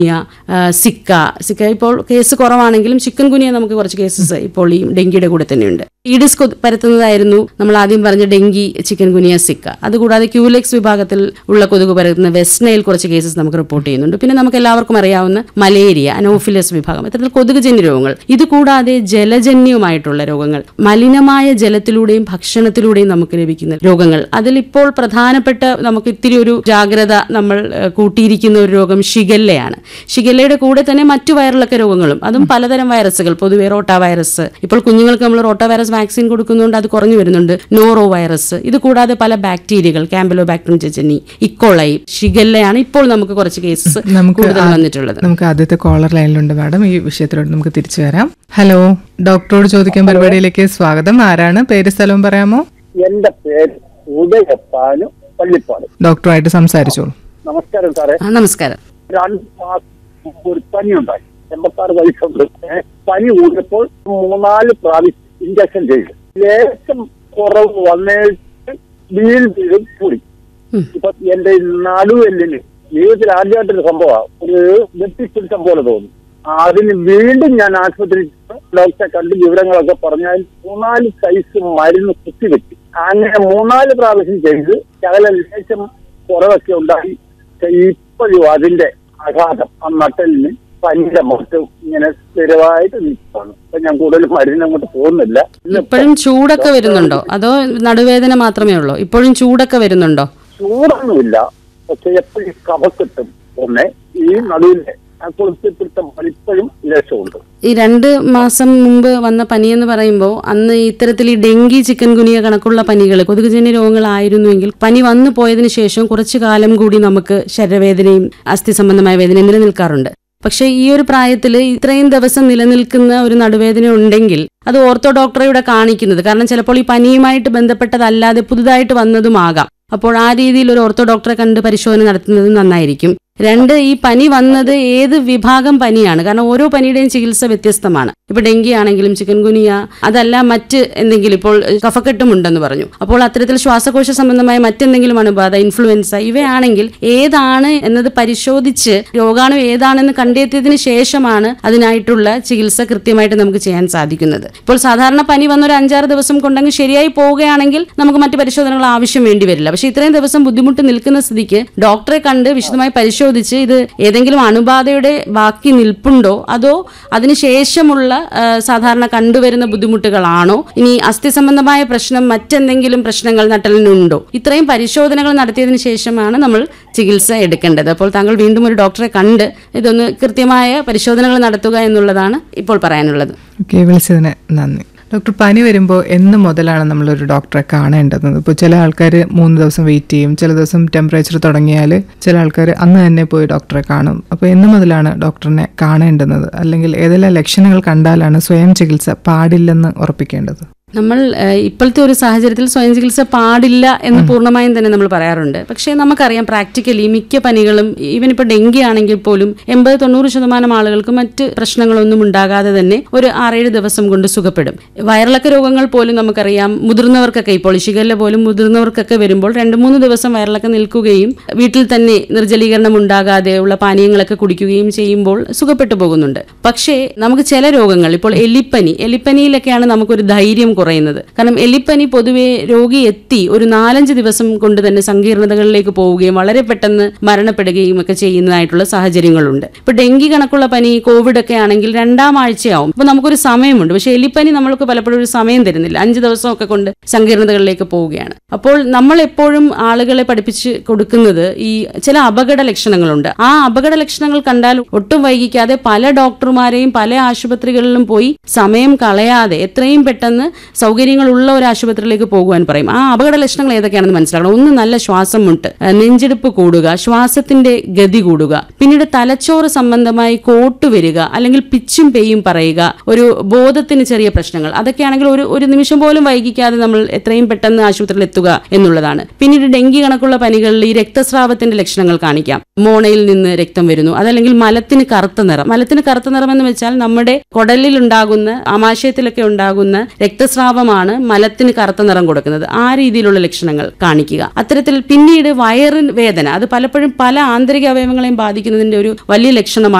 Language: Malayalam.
ഗുനിയ ആ, സിക്ക സിക്ക ഇപ്പോൾ കേസ് കുറവാണെങ്കിലും ചിക്കൻ ഗുനിയ നമുക്ക് കുറച്ച് കേസസ് ഇപ്പോൾ ഈ ഡെങ്കിയുടെ കൂടെ തന്നെയുണ്ട് ഈഡിസ് കൊ- പരത്തുന്നതായിരുന്നു നമ്മൾ ആദ്യം പറഞ്ഞ ഡെങ്കി ചിക്കൻ ഗുനിയ സിക്ക അതുകൂടാതെ ക്യൂലെക്സ് വിഭാഗത്തിൽ ഉള്ള കൊതുക് പരത്തുന്ന വെസ്റ്റ്നയിൽ കുറച്ച് കേസസ് നമുക്ക് റിപ്പോർട്ട് ചെയ്യുന്നുണ്ട് പിന്നെ നമുക്ക് എല്ലാവർക്കും അറിയാവുന്ന മലേറിയ അനോഫിലസ് വിഭാഗം ഇത്തരത്തിൽ കൊതുകുജന്യ രോഗങ്ങൾ ഇത് കൂടാതെ ജലജന്യമായിട്ടുള്ള രോഗങ്ങൾ മലിനമായ ജലത്തിലൂടെയും ഭക്ഷണത്തിലൂടെയും നമുക്ക് ലഭിക്കുന്ന രോഗങ്ങൾ അതിലിപ്പോൾ പ്രധാനപ്പെട്ട നമുക്ക് ഇത്തിരി ഒരു ജാഗ്രത നമ്മൾ ഏഹ്, കൂട്ടിയിരിക്കുന്ന ഒരു രോഗം ഷിഗല്ലയാണ് ഷിഗല്ലയുടെ കൂടെ തന്നെ മറ്റു വയറിളക്ക രോഗങ്ങളും അതും പലതരം വൈറസുകൾ പൊതുവെ റോട്ടാ വൈറസ് ഇപ്പോൾ കുഞ്ഞുങ്ങൾക്ക് നമ്മൾ റോട്ടാ വൈറസ് വാക്സിൻ കൊടുക്കുന്നതുകൊണ്ട് അത് കുറഞ്ഞു വരുന്നുണ്ട് നോറോ വൈറസ് ഇത് കൂടാതെ പല ബാക്ടീരിയകൾ ക്യാമ്പലോ ബാക്ടീരിയം ചെച്ചനി ഇക്കോളൈ ഷിഗല്ലയാണ് ഇപ്പോൾ നമുക്ക് കുറച്ച് കേസസ് നമുക്ക് കൂടുതൽ ആ- വന്നിട്ടുള്ളത് നമുക്ക് ആദ്യത്തെ കോളർ ലൈനിലുണ്ട് മാഡം ഈ വിഷയത്തിലോട്ട് നമുക്ക് തിരിച്ചു വരാം ഹലോ ഡോക്ടറോട് ചോദിക്കാൻ പരിപാടിയിലേക്ക് സ്വാഗതം ആരാണ് പേര് സ്ഥലവും പറയാമോ എന്റെ പേര് ഉദയപ്പാന് പള്ളിപ്പാട് ഡോക്ടറുമായിട്ട് സംസാരിച്ചോളൂ നമസ്കാരം സാറേ ആ, നമസ്കാരം രണ്ട് മാസം മുമ്പ് ഒരു പനി ഉണ്ടായി എൺപത്താറ് വയസ്സുണ്ട് ഏ, പനി കൂടിയപ്പോൾ മൂന്നാല് പ്രാവശ്യം ഇഞ്ചക്ഷൻ ചെയ്തു ലേശം കുറവ് വന്നിട്ട് വീൽ വീഴും കൂടി ഉം. ഇപ്പൊ എന്റെ നടുവെല്ലിന് ജീവിതത്തിൽ ആദ്യമായിട്ടൊരു സംഭവമാണ് ഒരു വെട്ടിപ്പിടുത്തം പോലെ തോന്നുന്നു അതിന് വീണ്ടും ഞാൻ ആശുപത്രി ഡോക്ടറെ കണ്ട് വിവരങ്ങളൊക്കെ പറഞ്ഞാൽ മൂന്നാല് സൈസ് മരുന്ന് കുത്തിവെച്ചു അങ്ങനെ മൂന്നാല് പ്രാവശ്യം ചെയ്ത് ശകല ലേശം കുറവൊക്കെ ഉണ്ടായി ഇപ്പോഴും അതിന്റെ ആഘാതം ആ നട്ടലിന് പനിയുടെ മുഖത്തും ഇങ്ങനെ സ്ഥിരമായിട്ട് നിൽക്കുകയാണ് അപ്പൊ ഞാൻ കൂടുതൽ മരുന്ന് അങ്ങോട്ട് പോകുന്നില്ല ഇന്ന് ഇപ്പോഴും ചൂടൊക്കെ വരുന്നുണ്ടോ അതോ നടുവേദന മാത്രമേ ഉള്ളൂ ഇപ്പോഴും ചൂടൊക്കെ വരുന്നുണ്ടോ ചൂടൊന്നുമില്ല പക്ഷെ എപ്പോഴും കഫക്കെട്ടും ഒന്ന് ഈ നടുവിലെ ആ കുളിപ്പിടുത്തം ഇപ്പോഴും ലേശമുണ്ട് ഈ രണ്ട് മാസം മുമ്പ് വന്ന പനി എന്ന് പറയുമ്പോൾ അന്ന് ഇത്തരത്തിൽ ഈ ഡെങ്കി ചിക്കൻ ഗുനിയ കണക്കുള്ള പനികൾ കൊതുകുജന്യ രോഗങ്ങളായിരുന്നുവെങ്കിൽ പനി വന്നു പോയതിനു ശേഷം കുറച്ചു കാലം കൂടി നമുക്ക് ശരീരവേദനയും അസ്ഥി സംബന്ധമായ വേദനയും നിലനിൽക്കാറുണ്ട് പക്ഷേ ഈ ഒരു പ്രായത്തിൽ ഇത്രയും ദിവസം നിലനിൽക്കുന്ന ഒരു നടുവേദന ഉണ്ടെങ്കിൽ അത് ഓർത്തോ ഡോക്ടറെയുടെ കാണിക്കുന്നത് കാരണം ചിലപ്പോൾ ഈ പനിയുമായിട്ട് ബന്ധപ്പെട്ടതല്ലാതെ പുതുതായിട്ട് വന്നതുമാകാം അപ്പോൾ ആ രീതിയിൽ ഒരു ഓർത്തോ ഡോക്ടറെ കണ്ട് പരിശോധന നടത്തുന്നത് നന്നായിരിക്കും രണ്ട് ഈ പനി വന്നത് ഏത് വിഭാഗം പനിയാണ് കാരണം ഓരോ പനിയുടെയും ചികിത്സ വ്യത്യസ്തമാണ് ഇപ്പൊ ഡെങ്കി ആണെങ്കിലും ചിക്കൻ ഗുനിയ അതല്ല മറ്റ് എന്തെങ്കിലും ഇപ്പോൾ കഫക്കെട്ടും ഉണ്ടെന്ന് പറഞ്ഞു അപ്പോൾ അത്തരത്തിൽ ശ്വാസകോശ സംബന്ധമായ മറ്റെന്തെങ്കിലും അണുബാധ ഇൻഫ്ലുവൻസ ഇവയാണെങ്കിൽ ഏതാണ് എന്നത് പരിശോധിച്ച് രോഗാണു ഏതാണെന്ന് കണ്ടെത്തിയതിന് ശേഷമാണ് അതിനായിട്ടുള്ള ചികിത്സ കൃത്യമായിട്ട് നമുക്ക് ചെയ്യാൻ സാധിക്കുന്നത് ഇപ്പോൾ സാധാരണ പനി വന്ന ഒരു അഞ്ചാറ് ദിവസം കൊണ്ടങ്ങ് ശരിയായി പോവുകയാണെങ്കിൽ നമുക്ക് മറ്റ് പരിശോധനകൾ ആവശ്യം വേണ്ടി വരില്ല പക്ഷേ ഇത്രയും ദിവസം ബുദ്ധിമുട്ട് നിൽക്കുന്ന സ്ഥിതിക്ക് ഡോക്ടറെ കണ്ട് വിശദമായി പരിശോധിച്ച് ഇത് ഏതെങ്കിലും അണുബാധയുടെ ബാക്കി നിൽപ്പുണ്ടോ അതോ അതിനുശേഷമുള്ള ആ, സാധാരണ കണ്ടുവരുന്ന ബുദ്ധിമുട്ടുകളാണോ ഇനി അസ്ഥി സംബന്ധമായ പ്രശ്നം മറ്റെന്തെങ്കിലും പ്രശ്നങ്ങൾ നട്ടലിനുണ്ടോ ഇത്രയും പരിശോധനകൾ നടത്തിയതിനു ശേഷമാണ് നമ്മൾ ചികിത്സ എടുക്കേണ്ടത് അപ്പോൾ താങ്കൾ വീണ്ടും ഒരു ഡോക്ടറെ കണ്ട് ഇതൊന്ന് കൃത്യമായ പരിശോധനകൾ നടത്തുക എന്നുള്ളതാണ് ഇപ്പോൾ പറയാനുള്ളത് ഓക്കെ വിളിച്ചതിന് നന്ദി ഡോക്ടർ പനി വരുമ്പോൾ എന്ന് മുതലാണ് നമ്മളൊരു ഡോക്ടറെ കാണേണ്ടത് ഇപ്പോൾ ചില ആൾക്കാർ മൂന്ന് ദിവസം വെയിറ്റ് ചെയ്യും ചില ദിവസം ടെമ്പറേച്ചർ തുടങ്ങിയാൽ ചില ആൾക്കാർ അന്ന് തന്നെ പോയി ഡോക്ടറെ കാണും അപ്പോൾ എന്ന് മുതലാണ് ഡോക്ടറിനെ കാണേണ്ടുന്നത് അല്ലെങ്കിൽ ഏതെല്ലാം ലക്ഷണങ്ങൾ കണ്ടാലാണ് സ്വയം ചികിത്സ പാടില്ലെന്ന് ഉറപ്പിക്കേണ്ടത് നമ്മൾ ഏഹ്, ഇപ്പോഴത്തെ ഒരു സാഹചര്യത്തിൽ സ്വയം ചികിത്സ പാടില്ല എന്ന് പൂർണ്ണമായും തന്നെ നമ്മൾ പറയാറുണ്ട് പക്ഷേ നമുക്കറിയാം പ്രാക്ടിക്കലി മിക്ക പനികളും ഈവൻ ഇപ്പോൾ ഡെങ്കി ആണെങ്കിൽ പോലും എൺപത് തൊണ്ണൂറ് ശതമാനം ആളുകൾക്ക് മറ്റ് പ്രശ്നങ്ങളൊന്നും ഉണ്ടാകാതെ തന്നെ ഒരു ആറേഴ് ദിവസം കൊണ്ട് സുഖപ്പെടും വയറിളക്ക രോഗങ്ങൾ പോലും നമുക്കറിയാം മുതിർന്നവർക്കൊക്കെ ഇപ്പോൾ ഷിഗല്ല പോലും മുതിർന്നവർക്കൊക്കെ വരുമ്പോൾ രണ്ട് മൂന്ന് ദിവസം വയറിളക്കം നിൽക്കുകയും വീട്ടിൽ തന്നെ നിർജ്ജലീകരണം ഉണ്ടാകാതെയുള്ള പാനീയങ്ങളൊക്കെ കുടിക്കുകയും ചെയ്യുമ്പോൾ സുഖപ്പെട്ടു പോകുന്നുണ്ട് പക്ഷേ നമുക്ക് ചില രോഗങ്ങൾ ഇപ്പോൾ എലിപ്പനി എലിപ്പനിയിലൊക്കെയാണ് നമുക്കൊരു ധൈര്യം കുറയുന്നത് കാരണം എലിപ്പനി പൊതുവെ രോഗി എത്തി ഒരു നാലഞ്ച് ദിവസം കൊണ്ട് തന്നെ സങ്കീർണതകളിലേക്ക് പോവുകയും വളരെ പെട്ടെന്ന് മരണപ്പെടുകയും ഒക്കെ ചെയ്യുന്നതായിട്ടുള്ള സാഹചര്യങ്ങളുണ്ട് ഇപ്പൊ ഡെങ്കി കണക്കുള്ള പനി കോവിഡ് ഒക്കെ ആണെങ്കിൽ രണ്ടാം ആഴ്ചയാവും അപ്പൊ നമുക്കൊരു സമയമുണ്ട് പക്ഷെ എലിപ്പനി നമ്മൾക്ക് പലപ്പോഴും ഒരു സമയം തരുന്നില്ല അഞ്ച് ദിവസമൊക്കെ കൊണ്ട് സങ്കീർണതകളിലേക്ക് പോവുകയാണ് അപ്പോൾ നമ്മൾ എപ്പോഴും ആളുകളെ പഠിപ്പിച്ച് കൊടുക്കുന്നത് ഈ ചില അപകട ലക്ഷണങ്ങളുണ്ട് ആ അപകട ലക്ഷണങ്ങൾ കണ്ടാൽ ഒട്ടും വൈകിക്കാതെ പല ഡോക്ടർമാരെയും പല ആശുപത്രികളിലും പോയി സമയം കളയാതെ എത്രയും പെട്ടെന്ന് സൗകര്യങ്ങളുള്ള ഒരു ആശുപത്രിയിലേക്ക് പോകുവാൻ പറയും ആ അപകട ലക്ഷണങ്ങൾ ഏതൊക്കെയാണെന്ന് മനസ്സിലാക്കണം ഒന്ന് നല്ല ശ്വാസം മുട്ട് ഏഹ് നെഞ്ചെടുപ്പ് കൂടുക ശ്വാസത്തിന്റെ ഗതി കൂടുക പിന്നീട് തലച്ചോറ് സംബന്ധമായി കോട്ട് വരിക അല്ലെങ്കിൽ പിച്ചും പേയും പറയുക ഒരു ബോധത്തിന് ചെറിയ പ്രശ്നങ്ങൾ അതൊക്കെയാണെങ്കിൽ ഒരു ഒരു നിമിഷം പോലും വൈകിക്കാതെ നമ്മൾ എത്രയും പെട്ടെന്ന് ആശുപത്രിയിൽ എത്തുക എന്നുള്ളതാണ് പിന്നീട് ഡെങ്കി കണക്കുള്ള പനികളിൽ ഈ രക്തസ്രാവത്തിന്റെ ലക്ഷണങ്ങൾ കാണിക്കാം മോണയിൽ നിന്ന് രക്തം വരുന്നു അതല്ലെങ്കിൽ മലത്തിന് കറുത്ത നിറം മലത്തിന് കറുത്ത നിറം എന്ന് വെച്ചാൽ നമ്മുടെ കുടലിൽ ഉണ്ടാകുന്ന ആമാശയത്തിലൊക്കെ ഉണ്ടാകുന്ന രക്തസ്രാവ രക്തസ്രാവമാണ് മലത്തിന് കറുത്ത നിറം കൊടുക്കുന്നത് ആ രീതിയിലുള്ള ലക്ഷണങ്ങൾ കാണിക്കുക അത്തരത്തിൽ പിന്നീട് വയറിൻ വേദന അത് പലപ്പോഴും പല ആന്തരിക അവയവങ്ങളെയും ബാധിക്കുന്നതിന്റെ ഒരു വലിയ ലക്ഷണമാണ്